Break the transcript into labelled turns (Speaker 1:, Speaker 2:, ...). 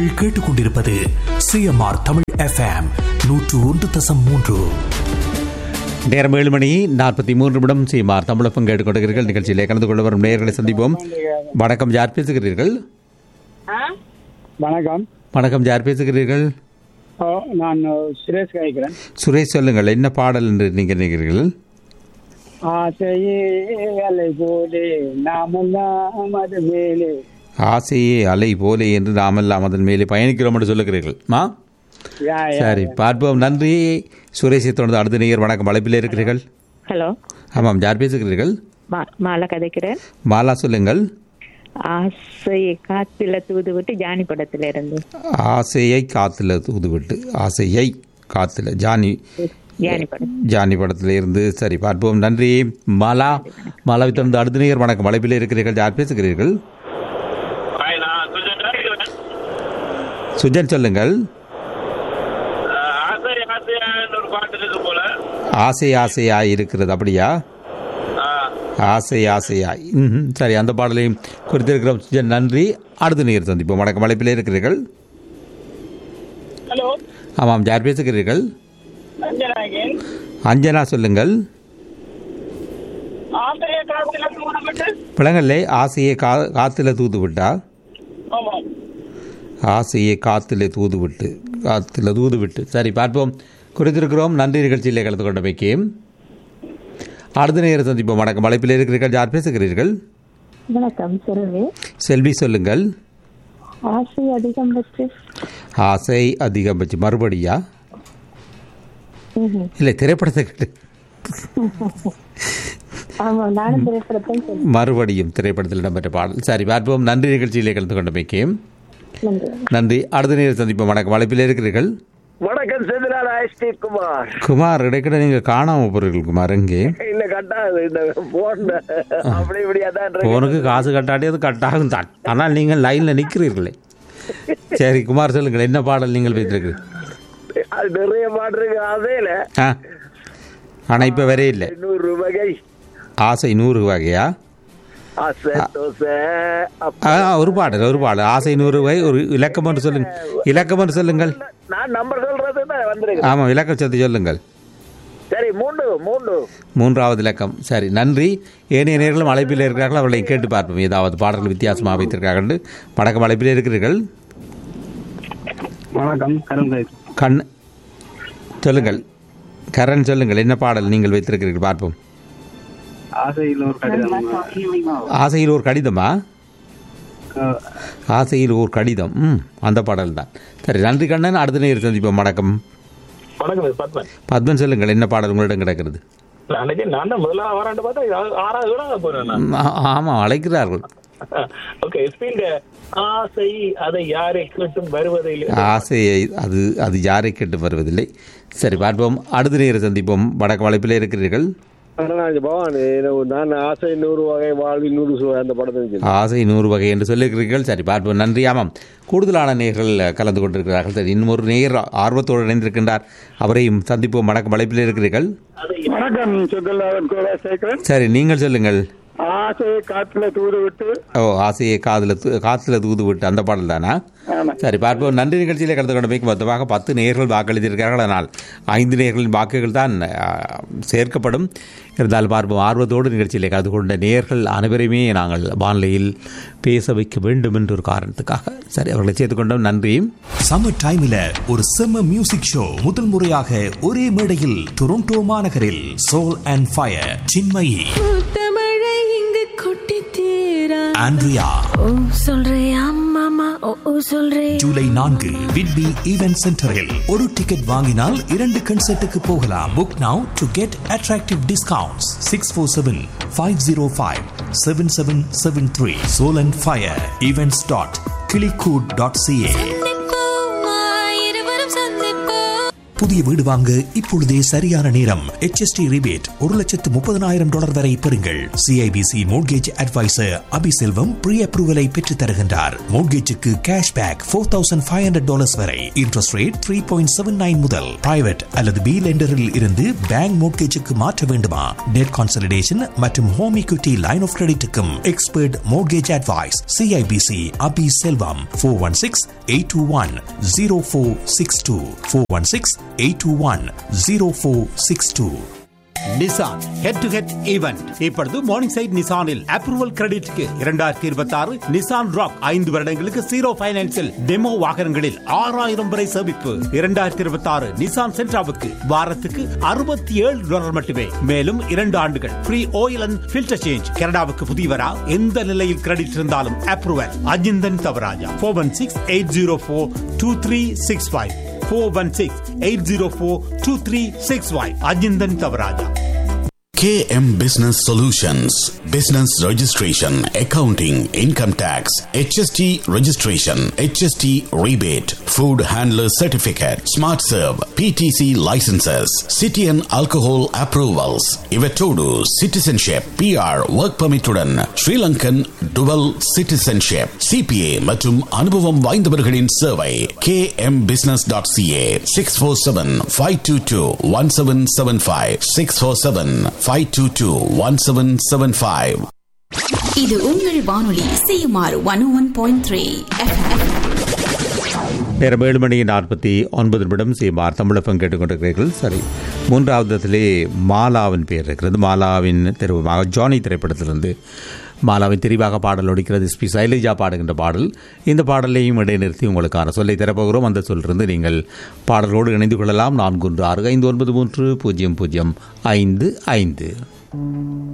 Speaker 1: கேட்டுக்கொண்டிருப்பது CMR Tamil FM நூற்று ஒன்று தசம் மூன்று
Speaker 2: நேரம் ஏழு மணி நாற்பத்தி மூன்று நிமிடம் சீமார் தமிழப்பம் கேட்டுக்கொண்டிருக்கிறீர்கள் நிகழ்ச்சியிலே கலந்து கொள்ள வரும் நேர்களை சந்திப்போம் வணக்கம் யார் பேசுகிறீர்கள்
Speaker 3: வணக்கம்
Speaker 2: வணக்கம் யார் பேசுகிறீர்கள்
Speaker 3: ஓ, நான் சுரேஷ் காய்க்கிறேன்
Speaker 2: சுரேஷ் சொல்லுங்கள் என்ன பாடல் என்று நீங்கள் நினைக்கிறீர்கள்
Speaker 3: ஆசையே அலை போலே நாமெல்லாம் அது மேலே
Speaker 2: ஆசையே அலை போலே என்று நாமெல்லாம் அதன் மேலே பயணிக்கிறோம் என்று சொல்லுகிறீர்கள் மா
Speaker 3: யா, யா.
Speaker 2: சரி பார்ப்போம் நன்றி சுரேஷை தொடர்ந்து அடுத்த நேயர் வணக்கம் அழைப்பில் இருக்கிறீர்கள்
Speaker 4: ஹலோ
Speaker 2: ஆமாம் யார் பேசுகிறீர்கள்
Speaker 4: மா மாலா கதைக்கிறேன்
Speaker 2: மாலா சொல்லுங்கள்
Speaker 4: ஆசையை காத்துல தூது விட்டு ஜானி படத்துல இருந்து
Speaker 2: ஆசையை காத்துல தூதுவிட்டு ஆசையை காத்துல ஜானி
Speaker 4: ஜானி படம்
Speaker 2: ஜானி படத்தில் இருந்து சரி பார்ப்போம் நன்றி மாலா மாலாவை தொடர்ந்து அடுத்த நேயர் வணக்கம் அழைப்பில் இருக்கிறீர்கள் யார் பேசுகிறீர்கள்
Speaker 5: ஹாய் நான் சுஜன் ராஜ்.
Speaker 2: சுஜன் சொல்லுங்கள்
Speaker 5: அஹ், ஆசை ஆசையான்னு ஒரு பாட்டு இருக்கு போல
Speaker 2: ஆசை ஆசையாய் இருக்கிறது அப்படியா
Speaker 5: அஹ்,
Speaker 2: ஆசை ஆசையாய் ம்ஹும். சரி அந்த பாடலையும் குறித்திருக்கிறோம் சுஜன் நன்றி அடுத்த நேயர் சந்திப்போம் வணக்கம் அழைப்பில் இருக்கிறீர்கள்
Speaker 3: ஹலோ
Speaker 2: ஆமாம் யார் பேசுகிறீர்கள்
Speaker 3: ரஞ்சனாகேன்
Speaker 2: அஞ்சனா சொல்லுங்கள்
Speaker 3: ஆசையை காத்துல தூணப்பட்டு
Speaker 2: விலங்கல்லே ஆசையை கா காத்துல தூது விட்டா
Speaker 3: ஆமாம்
Speaker 2: ஆசையை காத்திலே தூது விட்டு காத்தில தூது விட்டு சரி பார்ப்போம் குறித்திருக்கிறோம் நன்றி நிகழ்ச்சியிலே கலந்து கொண்டமைக்கு அடுத்த நேரம் சந்திப்போம் வணக்கம் அழைப்பில் இருக்கிறீர்கள் யார் பேசுகிறீர்கள்
Speaker 4: வணக்கம் சொல்லுங்க
Speaker 2: செல்வி சொல்லுங்கள்
Speaker 4: ஆசை அதிகம் வச்சு
Speaker 2: ஆசை அதிகம் வச்சு மறுபடியா இல்லை திரைப்படத்தை கேட்டு
Speaker 4: ஆமா நானும் திரைப்படத்தை சொல்லுங்க
Speaker 2: மறுபடியும் திரைப்படத்தில் இடம்பெற்ற பாடல் சரி பார்ப்போம் நன்றி நிகழ்ச்சியிலே கலந்து கொண்டமைக்கு நன்றி அடுத்த நேரம் சந்திப்போம் வணக்கம் அழைப்பில் இருக்கிறீர்கள்
Speaker 6: வணக்கம் செந்திலால் ஐஸ்டி குமார்
Speaker 2: குமார் இடைக்கிட நீங்கள் காணாமல் போறீர்கள் குமார் எங்கே
Speaker 6: இல்ல கட்டாது இந்த போன் அப்படி இப்படியா தான் இருக்கு.
Speaker 2: போனுக்கு காசு கட்டாடி அது கட்டாகும் தான் ஆனால் நீங்கள் லைனில் நிற்கிறீர்களே சரி குமார் சொல்லுங்கள் என்ன பாடல் நீங்கள் வைத்திருக்கிறீர்கள்
Speaker 6: அது நிறைய பாட்டு இருக்கு அதேல
Speaker 2: ஆ ஆனால் இப்போ வரே இல்லை
Speaker 6: நூறு ரூபாய்
Speaker 2: ஆசை நூறு வகையா
Speaker 6: ஆசை தோசை அப்ப-
Speaker 2: ஆ ஒரு பாடல் ஒரு பாடல் ஆசை நூறு வகை ஒரு இலக்கம் என்று சொல்லுங்கள் இலக்கம் என்று சொல்லுங்கள்
Speaker 6: நான் நம்பர் சொல்றது தான் வந்திருக்கு
Speaker 2: ஆமாம் இலக்கம் சேர்த்து சொல்லுங்கள்
Speaker 6: சரி மூன்று மூன்று
Speaker 2: மூன்றாவது இலக்கம் சரி நன்றி ஏனைய நேர்களும் அழைப்பில் இருக்கிறார்கள் அவர்களை கேட்டு பார்ப்போம் ஏதாவது பாடல்கள் வித்தியாசமாக வைத்திருக்கிறார்கள் வணக்கம் அழைப்பில் இருக்கிறீர்கள்
Speaker 3: வணக்கம் கருண் காய்க்கிறேன்
Speaker 2: கண் சொல்லுங்கள் கரண் சொல்லுங்கள் என்ன பாடல் நீங்கள் வைத்திருக்கிறீர்கள் பார்ப்போம்
Speaker 3: ஆசையில் ஒரு கடிதம்
Speaker 2: ஆசையில் ஒரு கடிதமா ஆசையில் ஒரு கடிதம் ம் அந்த பாடல் தான் சரி நன்றி கண்ணன் அடுத்த நேரம் சந்திப்போம் வணக்கம்
Speaker 5: வணக்கம் இது பத்மன்
Speaker 2: பத்மன் சொல்லுங்கள் என்ன பாடல் உங்களிடம் கிடக்கிறது
Speaker 5: இல்ல, அன்னைக்கு நான் தான் முதல்ல வராண்டு பார்த்தா இது ஆ- ஆறாவது விட போறேன் நான்
Speaker 2: ம், ஆ- ஆமாம் அழைக்கிறார்கள்
Speaker 5: ஓகே ஸ்பீண்ட் ஆசை அதை யாரை கேட்டும் வருவதை
Speaker 2: ஆசையை அது அது யாரை கேட்டு வருவதில்லை சரி பார்ப்போம் அடுத்த நேரம் சந்திப்போம் வடக்கு வளைப்பில் இருக்கிறீர்கள்
Speaker 6: நான் பவான் நான் ஆசை நூறு வகை வாழ்வி நூறு சுவை அந்த படத்தை
Speaker 2: ஆசை நூறு வகை என்று சொல்லியிருக்கிறீர்கள் சரி பார்ப்போம் நன்றி ஆமாம் கூடுதலான நேயர்கள் கலந்து கொண்டிருக்கிறார்கள் சரி இன்னும் ஒரு நேயர் ஆர்வத்தோடு இணைந்திருக்கின்றார் அவரையும் சந்திப்போம் வணக்கம் வளைப்பில் இருக்கிறீர்கள்
Speaker 3: வணக்கம் சுகல்லாதன் கோவா சேர்க்கிறேன்
Speaker 2: சரி நீங்கள் சொல்லுங்கள்
Speaker 3: ஆசையை காத்துல தூது விட்டு
Speaker 2: ஓ ஆசையை காதில் தூ காத்தில் தூது விட்டு அந்த பாடல் தானா
Speaker 3: ஆமா
Speaker 2: சரி பார்ப்போம் நன்றி நிகழ்ச்சியில் கலந்து கொண்டமைக்கு மொத்தமாக பத்து நேயர்கள் வாக்களித்திருக்கிறார்கள் ஆனால் ஐந்து நேயர்களின் வாக்குகள் தான் ஆ, சேர்க்கப்படும் இருந்தாலும் பார்ப்போம் ஆர்வத்தோடு நிகழ்ச்சியில் கலந்து கொண்ட நேயர்கள் அனைவரையுமே நாங்கள் வானிலையில் பேச வைக்க வேண்டும் என்ற ஒரு காரணத்துக்காக சரி அவர்களை சேர்த்துக் கொண்டோம் நன்றி
Speaker 1: சம்மர் டைம்ல ஒரு செம்ம மியூசிக் ஷோ முதல் முறையாக ஒரே மேடையில் டொரண்டோ மாநகரில் சோல் அண்ட் ஃபயர் சின்மயி
Speaker 7: தமிழை இங்கு கொட்டி தீரா
Speaker 1: ஆண்ட்ரியா
Speaker 7: ஓ சொல்றியா மாமா ஓ ஓ சொல்றே
Speaker 1: ஜூலை நான்கு விட்பி ஈவென்ட் சென்டரில் ஒரு டிக்கெட் வாங்கினால் இரண்டு கன்சர்ட்டுக்கு போகலாம் book now to get attractive discounts six four seven five zero five seven seven seven three soul and fire events dot கிளிகூட் டாட் சிஏ
Speaker 7: சந்திப்போமா இருவரும் சந்திப்போம்
Speaker 1: புதிய வீடு வாங்க இப்பொழுதே சரியான நேரம் HST ரிபேட் ஒரு லட்சத்து முப்பதனாயிரம் டாலர் வரை பெறுங்கள் CIBC mortgage advisor Abiselvam pre அப்ரூவலை பெற்று தருகின்றார் மோட்கேஜுக்கு cash back four thousand five hundred dollars வரை interest rate three point seven nine முதல் பிரைவேட் அல்லது பி லெண்டரில் இருந்து பேங்க் மோட்கேஜுக்கு மாற்ற வேண்டுமா டெட் கான்சலிடேஷன் மற்றும் ஹோம் equity லைன் ஆஃப் கிரெடிட்டுக்கும் expert mortgage advice CIBC Abi Selvam four one six eight two one zero four six two four one six eight two one zero four six two
Speaker 8: Nissan head to head event இப்பொழுது morning side நிசானில் approval கிரெடிட்க்கு இரண்டாயிரத்தி இருபத்தி ஆறு Nissan rock ஐந்து வருடங்களுக்கு zero பைனான்சில் demo வாகனங்களில் ஆறாயிரம் வரை சேமிப்பு இரண்டாயிரத்தி இருபத்தி ஆறு நிசான் சென்ட்ராவுக்கு வாரத்துக்கு அறுபத்தி ஏழு டாலர் மட்டுமே மேலும் இரண்டு ஆண்டுகள் free oil and filter change கனடாவுக்கு புதியவரா எந்த நிலையில் கிரெடிட் இருந்தாலும் approval Ajinthan Thavarajah four one six eight zero four two three six five four one six eight zero four two three six five Ajinthan Thavarajah
Speaker 9: KM Business Solutions Business Registration, Accounting, Income Tax, HST Registration, HST Rebate, Food Handler Certificate, Smart Serve, PTC Licenses, City and Alcohol Approvals, Ivetodu, Citizenship, PR, Work Permit உடன் Sri Lankan Dual Citizenship, CPA மற்றும் அனுபவம் வாய்ந்தவர்களின் சேவை kmbusiness.ca 647-522-1775 647-522-1775
Speaker 10: இது உங்கள் வானொலி CMR one one point three
Speaker 2: நேரம் ஏழு மணி நாற்பத்தி ஒன்பது நிமிடம் சீமார் தமிழகம் கேட்டுக்கொண்டிருக்கிறீர்கள் சரி மூன்றாவதத்திலே மாலாவின் பெயர் இருக்கிறது மாலாவின் தெரிவுமாக ஜானி திரைப்படத்திலிருந்து மாலாவின் தெரிவாக பாடல் ஒடிக்கிறது எஸ்பி சைலஜா பாடுகின்ற பாடல் இந்த பாடலையும் இடைநிறுத்தி உங்களுக்கான சொல்லை தரப்போகிறோம் அந்த சொல்லிருந்து நீங்கள் பாடலோடு இணைந்து கொள்ளலாம் நான்கு ஒன்று ஆறு ஐந்து ஒன்பது மூன்று பூஜ்ஜியம் பூஜ்ஜியம் ஐந்து ஐந்து